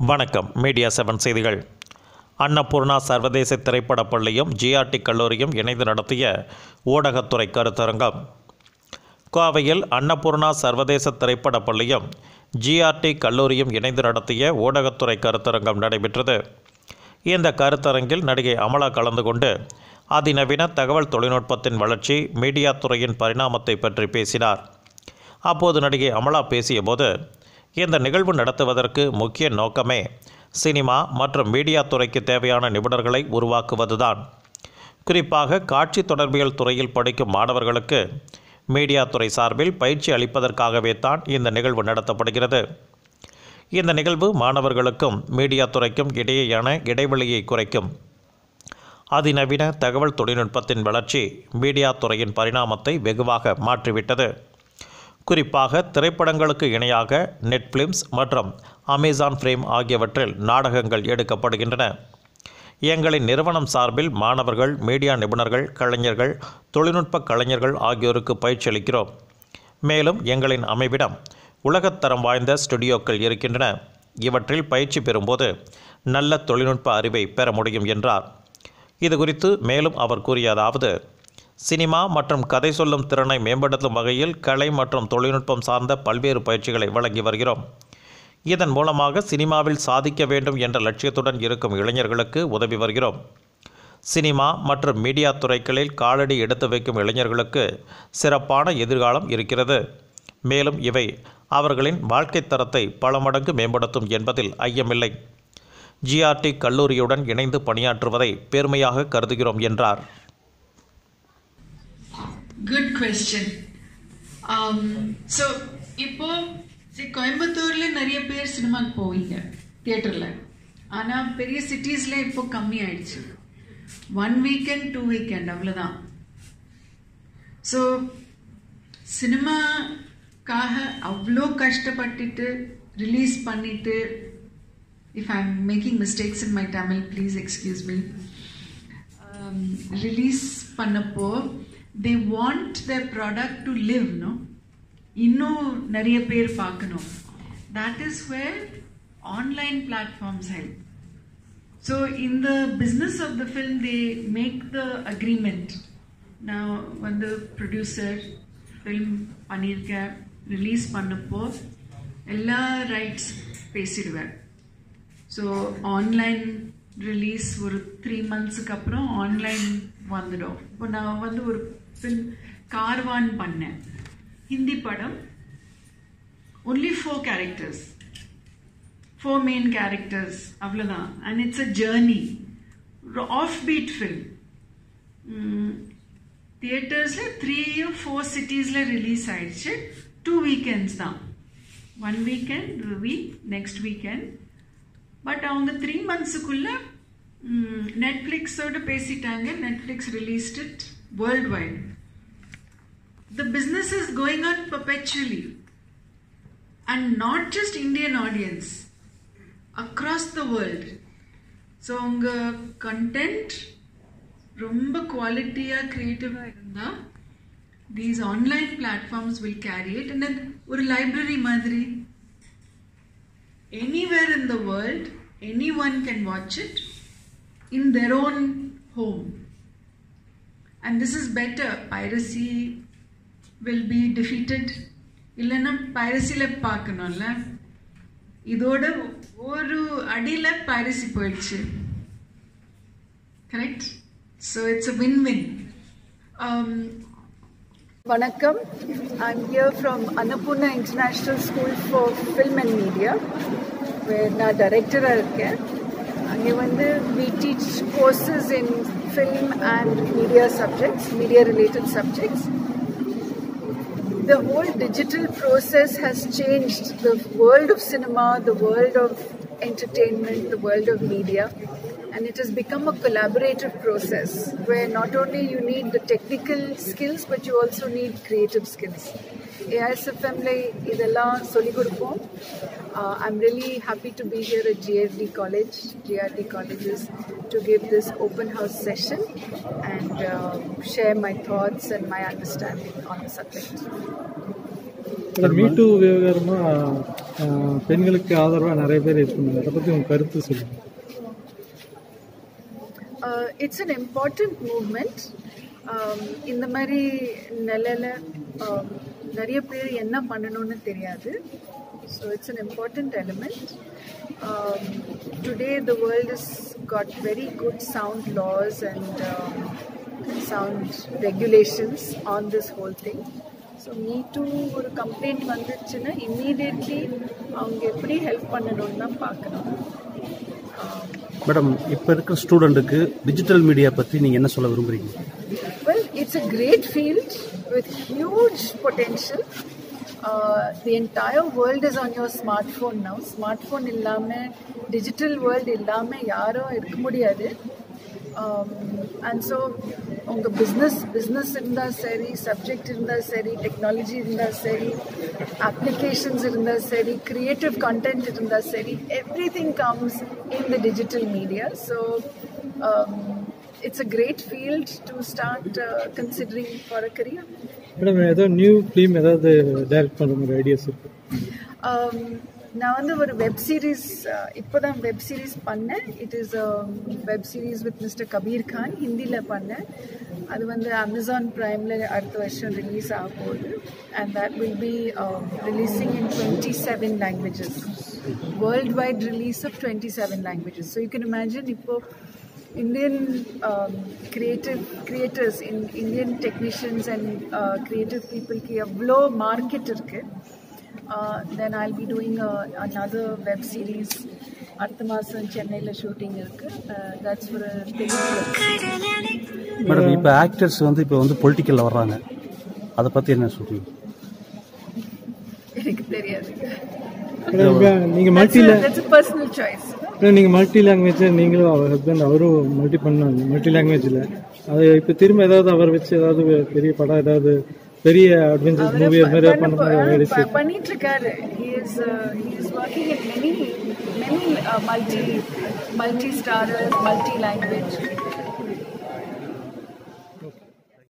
வணக்கம் media seven செய்திகள் அன்னபூர்ணா சர்வதேச திரைப்படப் பள்ளியும் ஜிஆர்டி கல்லூரியும் இணைந்து நடத்திய ஊடகத்துறை கருத்தரங்கம் கோவையில் அன்னபூர்ணா சர்வதேச திரைப்படப் பள்ளியும் ஜிஆர்டி கல்லூரியும் இணைந்து நடத்திய ஊடகத்துறை கருத்தரங்கம் நடைபெற்றது இந்த கருத்தரங்கில் நடிகை அமலா கலந்து கொண்டு அதிநவீன தகவல் தொழில்நுட்பத்தின் வளர்ச்சி மீடியா துறையின் பரிணாமத்தை பற்றி பேசினார் அப்போது நடிகை அமலா பேசியபோது இந்த நிகழ்வு நடத்துவதற்கு முக்கிய நோக்கமே சினிமா மற்றும் மீடியா துறைக்கு தேவையான நிபுணர்களை உருவாக்குவதுதான் குறிப்பாக காட்சி தொடர்பியல் துறையில் படிக்கும் மாணவர்களுக்கு மீடியா துறை சார்பில் பயிற்சி அளிப்பதற்காகவே தான் இந்த நிகழ்வு நடத்தப்படுகிறது இந்த நிகழ்வு மாணவர்களுக்கும் மீடியா துறைக்கும் இடையேயான இடைவெளியை குறைக்கும் அதிநவீன தகவல் தொழில்நுட்பத்தின் வளர்ச்சி மீடியா துறையின் பரிணாமத்தை வெகுவாக மாற்றிவிட்டது குறிப்பாக திரைப்படங்களுக்கு இணையாக நெட்ஃப்ளிம்ஸ் மற்றும் அமேசான் ஃப்ரேம் ஆகியவற்றில் நாடகங்கள் எடுக்கப்படுகின்றன எங்களின் நிறுவனம் சார்பில் மாணவர்கள் மீடியா நிபுணர்கள் கலைஞர்கள் தொழில்நுட்ப கலைஞர்கள் ஆகியோருக்கு பயிற்சி அளிக்கிறோம் மேலும் எங்களின் அமைவிடம் உலகத்தரம் வாய்ந்த ஸ்டுடியோக்கள் இருக்கின்றன இவற்றில் பயிற்சி பெறும்போது நல்ல தொழில்நுட்ப அறிவை பெற முடியும் என்றார் இது குறித்து மேலும் அவர் கூறியதாவது சினிமா மற்றும் கதை சொல்லும் திறனை மேம்படுத்தும் வகையில் கலை மற்றும் தொழில்நுட்பம் சார்ந்த பல்வேறு பயிற்சிகளை வழங்கி வருகிறோம் இதன் மூலமாக சினிமாவில் சாதிக்க வேண்டும் என்ற லட்சியத்துடன் இருக்கும் இளைஞர்களுக்கு உதவி வருகிறோம் சினிமா மற்றும் மீடியா துறைகளில் காலடி எடுத்து வைக்கும் இளைஞர்களுக்கு சிறப்பான எதிர்காலம் இருக்கிறது மேலும் இவை அவர்களின் வாழ்க்கை தரத்தை பல மடங்கு மேம்படுத்தும் என்பதில் ஐயமில்லை ஜிஆர்டி கல்லூரியுடன் இணைந்து பணியாற்றுவதை பெருமையாக கருதுகிறோம் என்றார் குட் கொஸ்டின் ஸோ இப்போ see, கோயம்புத்தூர்ல நிறைய பேர் சினிமாக்கு போவீங்க தியேட்டர்ல ஆனா பெரிய சிட்டிஸ்ல இப்போ கம்மி ஆயிடுச்சு ஒன் வீக்கெண்ட் டூ வீக்கெண்ட் அவ்வளோதான் ஸோ சினிமாக்காக அவ்வளோ கஷ்டப்பட்டுட்டு ரிலீஸ் பண்ணிட்டு if I am making mistakes in my Tamil please excuse me release பண்ணப்போ they want the product to live no இன்னும் நிறைய பேர் பார்க்கணும் that is where online platforms help so இந்த business of the film they make the agreement நான் வந்து producer film பண்ணியிருக்கேன் release பண்ணப்போ எல்லா ரைட்ஸ் பேசிடுவேன் ஸோ ஆன்லைன் ரிலீஸ் ஒரு த்ரீ மந்த்ஸுக்கு அப்புறம் ஆன்லைன் வந்துடும் இப்போ நான் வந்து ஒரு ஃபில்ம் கார்வான் பண்ணேன் ஹிந்தி படம் only four characters four main characters அவ்வளோதான் and it's a journey of feet film தியேட்டர்ஸில் த்ரீயோ ஃபோர் சிட்டிஸில் ரிலீஸ் ஆயிடுச்சு டூ வீக்கெண்ட்ஸ் தான் one weekend week next weekend but அவங்க த்ரீ மந்த்ஸுக்குள்ள நெட்ஃப்ளிக்ஸோட பேசிட்டாங்க Netflix released it worldwide the business is going on perpetually and not just Indian audience across the world so உங்கள் கண்டென்ட் ரொம்ப குவாலிட்டியாக க்ரியேட்டிவாக இருந்தால் these online platforms will carry it and ஒரு லைப்ரரி மாதிரி anywhere in the world, anyone can watch it in their own home. And this is better. Piracy will be defeated. இல்லைன்னா பைரசியில் பார்க்கணும்ல இதோட ஒரு அடியில் பைரசி போயிடுச்சு correct so it's a win win Vanakkam. I'm here from Annapurna International School for Film and Media, where நான் டைரக்டராக இருக்கேன் அங்கே வந்து we teach courses in film and media subjects, media related subjects. The whole digital process has changed the world of cinema, the world of entertainment, the world of media and it has become a collaborative process where not only you need the technical skills but you also need creative skills ஏஐஎஸ்எஃப்எம்ல இதெல்லாம் சொல்லிக் கொடுப்போம் I'm really happy to be here at GFT college GRT colleges to give this open house session and share my thoughts and my understanding on the subject me too விவகாரமா ஆஹ், பெண்களுக்கு ஆதரவாக நிறைய பேர் இருக்காங்க அதை பற்றி உங்கள் கருத்து சொல்லுங்கள் uh, it's an important movement um, இந்த மாதிரி நிலையில um, நிறைய பேர் என்ன பண்ணணும்னு தெரியாது so it's an important element today the world is got very good sound laws and sound regulations on this whole thing so me too ஒரு complaint வந்துச்சுன்னா இம்மீடியட்லி அவங்க எப்படி ஹெல்ப் பண்ணணும்னு தான் பார்க்கணும் மேடம் இப்போ இருக்கிற ஸ்டூடெண்ட்டுக்கு டிஜிட்டல் மீடியா பற்றி நீங்கள் என்ன சொல்ல விரும்புறீங்க Well, it's a great field with huge potential. Uh, the entire world is on your smartphone now. Smartphone இல்லாம digital world இல்லாம யாரும் இருக்க முடியாது அண்ட் ஸோ உங்கள் பிஸ்னஸ் பிஸ்னஸ் இருந்தால் சரி சப்ஜெக்ட் இருந்தால் சரி டெக்னாலஜி இருந்தால் சரி அப்ளிகேஷன்ஸ் இருந்தால் சரி கிரியேட்டிவ் கண்டென்ட் இருந்தால் சரி everything comes in the digital media so it's a great field to start uh, considering for a career. Madam ஏதோ நியூ ஃபிலிம் ஏதாவது டைரக்ட் பண்ணுற மாதிரி ஐடியாஸ் இருக்கு Um, நான் வந்து ஒரு வெப் சீரிஸ் இப்போ தான் வெப் சீரிஸ் பண்ணேன் it is web series with mister Kabir Khan ஹிந்தியில் பண்ணேன் அது வந்து அமேசான் ப்ரைமில் அடுத்த வருஷம் ரிலீஸ் ஆக போகுது and that will be releasing in twenty seven languages worldwide release of twenty seven languages so you can imagine இப்போ Indian um, creative creators in Indian technicians and uh, creative people ki எவ்வளோ market இருக்கு uh, then I'll be doing a, another web series அடுத்த மாதம் சென்னையில் shooting இருக்கு that's ஒரு madam இப்போ actors வந்து இப்போ வந்து பொலிட்டிக்கலில் வர்றாங்க அதை பற்றி என்ன சொல்றீங்க எனக்கு தெரியாது நீங்கள் மல்டியில் தட்ஸ் பர்சனல் சாய்ஸ் நீங்கள் மல்டி லாங்குவேஜ் நீங்களும் அவர் ஹஸ்பண்ட் அவரும் மல்டி பண்ணாங்க மல்டி லாங்குவேஜில் அது இப்போ திரும்ப ஏதாவது அவர் வச்சு ஏதாவது பெரிய படம் ஏதாவது பெரிய அட்வென்ச்சர்ஸ் மூவி அது மாதிரி பண்ண மாதிரி ஐடியாஸ் ப- பண்ணிட்டு இருக்காரு he is uh, he is working in many many uh, multi multi starrers multi language